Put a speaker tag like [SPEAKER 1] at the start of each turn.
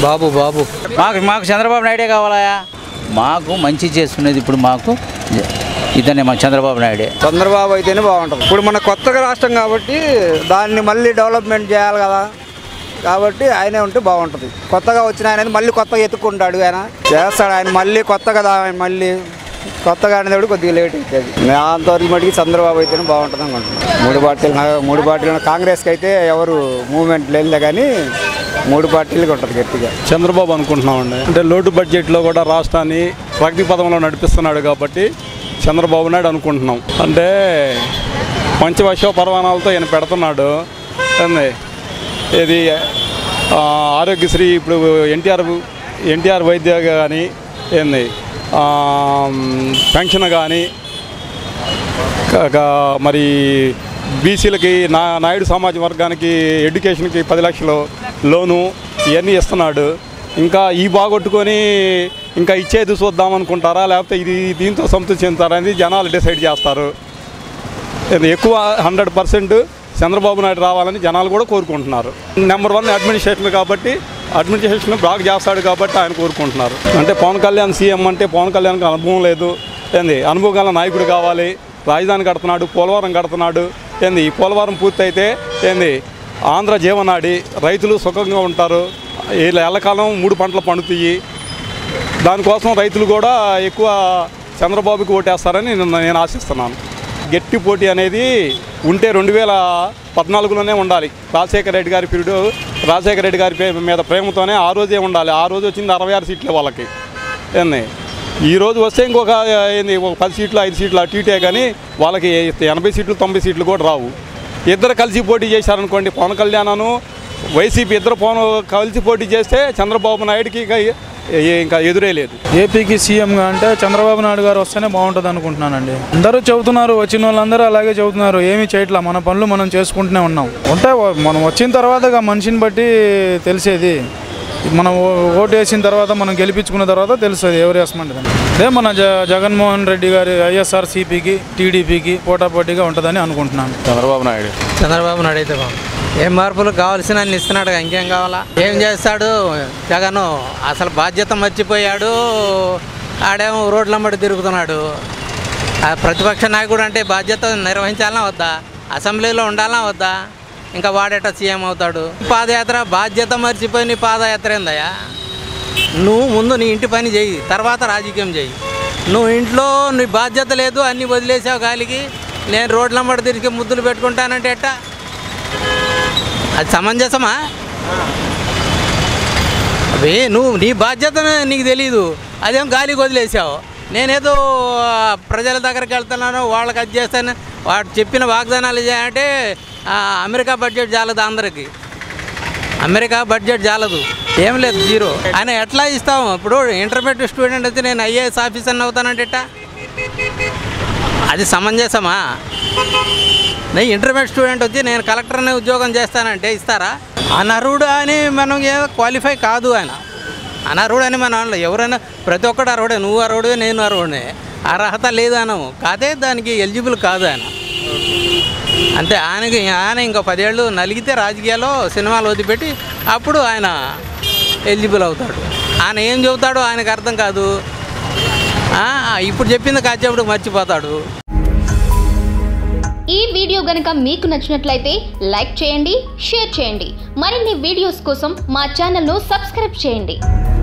[SPEAKER 1] బాబు బాబు
[SPEAKER 2] మాకు మాకు చంద్రబాబు నాయుడే కావాలా మాకు మంచి చేస్తున్నది ఇప్పుడు మాకు ఇతనే మా చంద్రబాబు నాయుడే
[SPEAKER 1] చంద్రబాబు అయితేనే బాగుంటుంది ఇప్పుడు మన కొత్తగా రాష్ట్రం కాబట్టి దాన్ని మళ్ళీ డెవలప్మెంట్ చేయాలి కదా కాబట్టి ఆయనే ఉంటే బాగుంటుంది కొత్తగా వచ్చిన ఆయన మళ్ళీ కొత్తగా ఎత్తుకుంటాడు ఆయన చేస్తాడు ఆయన మళ్ళీ కొత్తగా దా- ఆయన మళ్ళీ కొత్తగా అనేది కొద్దిగా లేట్ అవుతుంది నా అంతవరకు మటుకి చంద్రబాబు అయితేనే బాగుంటుంది అనుకుంటున్నాను మూడు పార్టీలు మూడు పార్టీలు కాంగ్రెస్కి అయితే ఎవరు మూవ్మెంట్ లేదు కానీ మూడు పార్టీలకి ఉంటుంది గట్టిగా
[SPEAKER 3] చంద్రబాబు అనుకుంటున్నామండి అంటే లోటు బడ్జెట్లో కూడా రాష్ట్రాన్ని ప్రగతి పదంలో నడిపిస్తున్నాడు కాబట్టి చంద్రబాబు నాయుడు అనుకుంటున్నాం అంటే పంచవర్ష పర్వాణాలతో ఈయన పెడుతున్నాడు ఏంది ఇది ఆ, ఆరోగ్యశ్రీ ఇప్పుడు ఎన్టీఆర్ ఎన్టీఆర్ వైద్య కానీ ఏంది ఆ, పెన్షన్ కానీ క- క- మరి బీసీలకి నా నాయుడు సమాజ వర్గానికి ఎడ్యుకేషన్కి పది లక్షలు లోను ఇవన్నీ ఇస్తున్నాడు ఇంకా ఈ బాగొట్టుకొని ఇంకా ఇచ్చేది చూద్దాం అనుకుంటారా లేకపోతే ఇది దీంతో సంతృప్తి చెందుతారా అనేది జనాలు డిసైడ్ చేస్తారు ఇది ఎక్కువ హండ్రెడ్ పర్సెంట్ చంద్రబాబు నాయుడు రావాలని జనాలు కూడా కోరుకుంటున్నారు నెంబర్ వన్ అడ్మినిస్ట్రేషన్ కాబట్టి అడ్మినిస్ట్రేషన్ బాగా చేస్తాడు కాబట్టి ఆయన కోరుకుంటున్నారు అంటే పవన్ కళ్యాణ్ సీఎం అంటే పవన్ కళ్యాణ్కి అనుభవం లేదు ఏంది అనుభవం గల నాయకుడు కావాలి రాజధాని కడుతున్నాడు పోలవరం కడుతున్నాడు ఏంది ఈ పోలవరం పూర్తయితే ఏంది ఆంధ్ర జీవనాడి రైతులు సుఖంగా ఉంటారు వీళ్ళ ఎల్లకాలం మూడు పంటలు పండుతాయి దానికోసం రైతులు కూడా ఎక్కువ చంద్రబాబుకి ఓటేస్తారని నేను నేను ఆశిస్తున్నాను గట్టి పోటీ అనేది ఉంటే రెండు వేల పద్నాలుగులోనే ఉండాలి రాజశేఖర రెడ్డి గారి పీరియడ్ రాజశేఖర రెడ్డి గారి పే- మీద ప్రేమతోనే ఆ రోజే ఉండాలి ఆ రోజు వచ్చింది అరవై ఆరు సీట్లే వాళ్ళకి ఏంది ఈ రోజు వస్తే ఇంకొక ఏంది ఒక పది సీట్లు ఐదు సీట్లు అటు ఇటే కానీ వాళ్ళకి ఎనభై సీట్లు తొంభై సీట్లు కూడా రావు ఇద్దరు కలిసి పోటీ చేశారనుకోండి పవన్ కళ్యాణ్ను వైసీపీ ఇద్దరు పవన్ కలిసి పోటీ చేస్తే చంద్రబాబు నాయుడుకి ఇక ఏ- ఇంకా ఎదురే లేదు
[SPEAKER 4] ఏపీకి సీఎంగా అంటే చంద్రబాబు నాయుడు గారు వస్తేనే బాగుంటుంది అనుకుంటున్నానండి అందరూ చెబుతున్నారు వచ్చిన వాళ్ళందరూ అలాగే చెబుతున్నారు ఏమీ చేయట్లా మన పనులు మనం చేసుకుంటూనే ఉన్నాం ఉంటే ఓ- మనం వచ్చిన తర్వాత ఇక మనిషిని బట్టి తెలిసేది మనం ఓ- ఓటు వేసిన తర్వాత మనం గెలిపించుకున్న తర్వాత తెలుస్తుంది ఎవరు వేసమంటే అదే మన జ జగన్మోహన్ రెడ్డి గారి ఐఎస్ఆర్ సిపికి టీడీపీకి పోటాపోటీగా ఉంటుందని అనుకుంటున్నాను
[SPEAKER 3] చంద్రబాబు నాయుడు
[SPEAKER 5] చంద్రబాబు నాయుడు అయితే బాగుంది ఏం మార్పులు కావాల్సిన అన్ని ఇస్తున్నాడు కదా, ఇంకేం కావాలా ఏం చేస్తాడు జగన్ అసలు బాధ్యత మర్చిపోయాడు ఆడేమో రోడ్లమ్మడి తిరుగుతున్నాడు ఆ ప్రతిపక్ష నాయకుడు అంటే బాధ్యత నిర్వహించాలనా వద్దా అసెంబ్లీలో ఉండాలనా వద్దా ఇంకా వాడేట సీఎం అవుతాడు పాదయాత్ర బాధ్యత మర్చిపోయి నీ పాదయాత్ర ఏందయ్యా నువ్వు ముందు నీ ఇంటి పని చెయ్యి తర్వాత రాజకీయం చెయ్యి నువ్వు ఇంట్లో నీ బాధ్యత లేదు అన్నీ వదిలేసావు గాలికి నేను రోడ్లమ్మడి తిరిగి ముద్దులు పెట్టుకుంటానంటే ఎట్టా అది సమంజసమా అవి నువ్వు నీ బాధ్యత నీకు తెలీదు అదేం గాలికి వదిలేసావు నేనేదో ఆ, ప్రజల దగ్గరికి వెళ్తున్నాను వాళ్ళకి అది చేస్తాను వాడు చెప్పిన వాగ్దానాలు చేయాలంటే ఆ, అమెరికా బడ్జెట్ చాలదు అందరికి అమెరికా బడ్జెట్ చాలదు ఏం లేదు జీరో ఆయన ఎట్లా ఇస్తాము ఇప్పుడు ఇంటర్మీడియట్ స్టూడెంట్ అయితే నేను ఐఏఎస్ ఆఫీసర్ అవుతానంటే ఎట్టా అది సమంజసమా నేను ఇంటర్మీడియట్ స్టూడెంట్ వచ్చి నేను కలెక్టర్ అనే ఉద్యోగం చేస్తానంటే ఇస్తారా అనర్హుడు అని మనం ఏ క్వాలిఫై కాదు ఆయన అనర్హుడు అని మనం అనలేదు. ఎవరైనా ప్రతి ఒక్కడు అర్హుడే నువ్వు అర్హుడే నేను అర్హుడే అర్హత లేదు అనము కాదే దానికి ఎలిజిబుల్ కాదు ఆయన అంతే ఆయనకి ఆయన ఇంకో పదేళ్ళు నలిగితే రాజకీయాల్లో సినిమాలు వదిలిపెట్టి అప్పుడు ఆయన ఎలిజిబుల్ అవుతాడు ఆయన ఏం చెబుతాడో ఆయనకు అర్థం కాదు ఆ, ఇప్పుడు చెప్పింది కాసేపటికి మర్చిపోతాడు
[SPEAKER 6] ఈ వీడియో గనుక మీకు నచ్చినట్లయితే లైక్ చేయండి షేర్ చేయండి మరిన్ని వీడియోస్ కోసం మా ఛానల్ను సబ్స్క్రైబ్ చేయండి